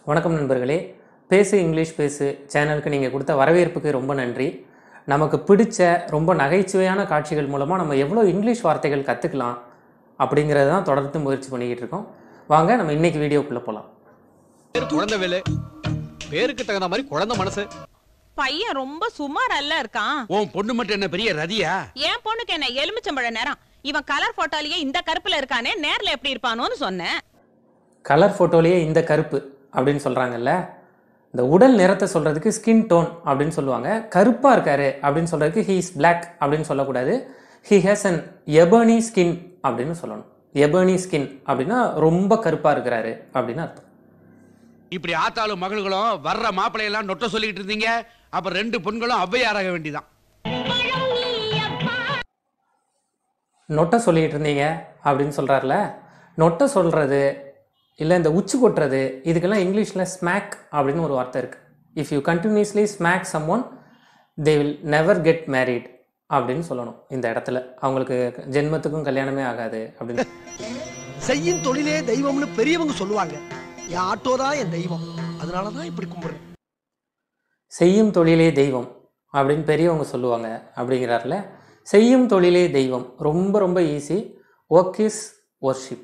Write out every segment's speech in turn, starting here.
வணக்கம் நண்பர்களே பேசு இங்கிலீஷ் பேசு சேனலுக்கு நீங்கள் கொடுத்த வரவேற்புக்கு ரொம்ப நன்றி நமக்கு பிடிச்ச ரொம்ப நகைச்சுவையான காட்சிகள் மூலமாக நம்ம எவ்வளோ இங்கிலீஷ் வார்த்தைகள் கற்றுக்கலாம் அப்படிங்கிறது தான் தொடர்ந்து முயற்சி பண்ணிக்கிட்டு இருக்கோம் வாங்க நம்ம இன்னைக்கு வீடியோக்குள்ளே போகலாம் பேரு குழந்தை வேலு பேருக்கு தகுந்த மாதிரி குழந்தை மனசு பையன் ரொம்ப சுமாரல்ல இருக்கான் உன் பொண்ணு மட்டும் என்ன பெரிய ரதியா என் பொண்ணுக்கு என்ன எலுமிச்சம்பழ நேரம் இவன் கலர் போட்டோலயே இந்த கருப்புல இருக்கானே நேர்ல எப்படி இருப்பானோன்னு சொன்னேன் கலர் ஃபோட்டோலேயே இந்த கருப்பு அப்படின்னு சொல்கிறாங்கல்ல இந்த உடல் நிறத்தை சொல்கிறதுக்கு ஸ்கின் டோன் அப்படின்னு சொல்லுவாங்க கருப்பாக இருக்காரு அப்படின்னு சொல்கிறதுக்கு ஹீ இஸ் black அப்படின்னு சொல்லக்கூடாது he has an ebony skin அப்படின்னு சொல்லணும் எபர்னி ஸ்கின் அப்படின்னா ரொம்ப கருப்பாக இருக்கிறாரு அப்படின்னு அர்த்தம் இப்படி ஆத்தாளும் மகள்களும் வர்ற மாப்பிள்ளையெல்லாம் நொட்ட சொல்லிக்கிட்டு இருந்தீங்க அப்ப ரெண்டு பொண்களும் ஔவையாராக வேண்டிதான் நொட்டை சொல்லிக்கிட்டு இருந்தீங்க அப்படின்னு சொல்கிறாருல நொட்டை சொல்கிறது இல்லை இந்த உச்சி கொட்டுறது இதுக்கெல்லாம் இங்கிலீஷில் ஸ்மாக் அப்படின்னு ஒரு வார்த்தை இருக்குது if you continuously smack someone they will never get married அப்படின்னு சொல்லணும் இந்த இடத்துல அவங்களுக்கு ஜென்மத்துக்கும் கல்யாணமே ஆகாது அப்படின்னு செய்யும் தொழிலே தெய்வம்னு பெரியவங்க சொல்லுவாங்க என் ஆட்டோ தான் என் தெய்வம் அதனாலதான் இப்படி கும்பிடுறேன் செய்யும் தொழிலே தெய்வம் அப்படின்னு பெரியவங்க சொல்லுவாங்க அப்படிங்கிறாருல செய்யும் தொழிலே தெய்வம் ரொம்ப ரொம்ப ஈஸி ஒர்க் இஸ் ஒர்ஷிப்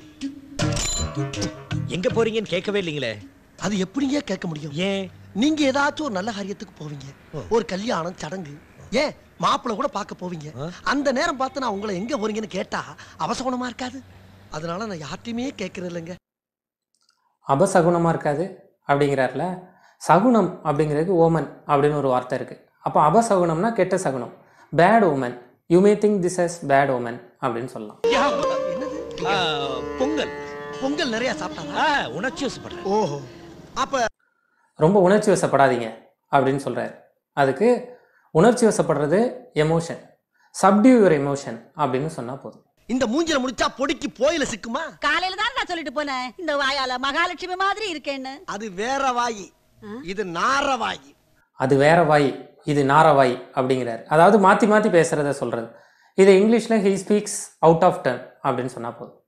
எங்க போறீங்கன்னு கேட்கவே இல்லைங்களே அது எப்படிங்க கேட்க முடியும் ஏன் நீங்க ஏதாச்சும் ஒரு நல்ல காரியத்துக்கு போவீங்க ஒரு கல்யாணம் சடங்கு ஏன் மாப்பிள்ளை கூட பார்க்க போவீங்க அந்த நேரம் பார்த்து நான் உங்களை எங்க போறீங்கன்னு கேட்டா அவசகுணமா இருக்காது அதனால நான் யார்ட்டையுமே கேட்கறது இல்லைங்க அபசகுனமாக இருக்காது அப்படிங்கிறார்ல சகுனம் அப்படிங்கிறதுக்கு ஓமன் அப்படின்னு ஒரு வார்த்தை இருக்குது அப்போ அபசகுனம்னா கெட்ட சகுனம் bad omen you may think this as bad omen அப்படின்னு சொல்லலாம் என்னது ஆ, பொங்கல் பொங்கல் நிறைய சாப்பிட்டாரா ஆ, உணர்ச்சி வசப்படுறேன் ஓஹோ அப்ப ரொம்ப உணர்ச்சி வசப்படாதீங்க அப்படின்னு சொல்கிறாரு அதுக்கு உணர்ச்சி வசப்படுறது எமோஷன் சப்டியூ யுவர் எமோஷன் அப்படின்னு சொன்னால் போதும் இந்த மூஞ்சில முடிச்சா பொடிக்கு போயில சிக்குமா காலையில தான் நான் சொல்லிட்டு போனேன் இந்த வாயால மகாலட்சுமி மாதிரி இருக்கேன்னு அது வேற வாயி இது நார வாயி அது வேற வாய் இது நார வாய் அப்படிங்கிறார் அதாவது மாற்றி மாற்றி பேசுகிறத சொல்கிறது இது இங்கிலீஷில் he speaks out of turn அப்படின்னு சொன்னால் போதும்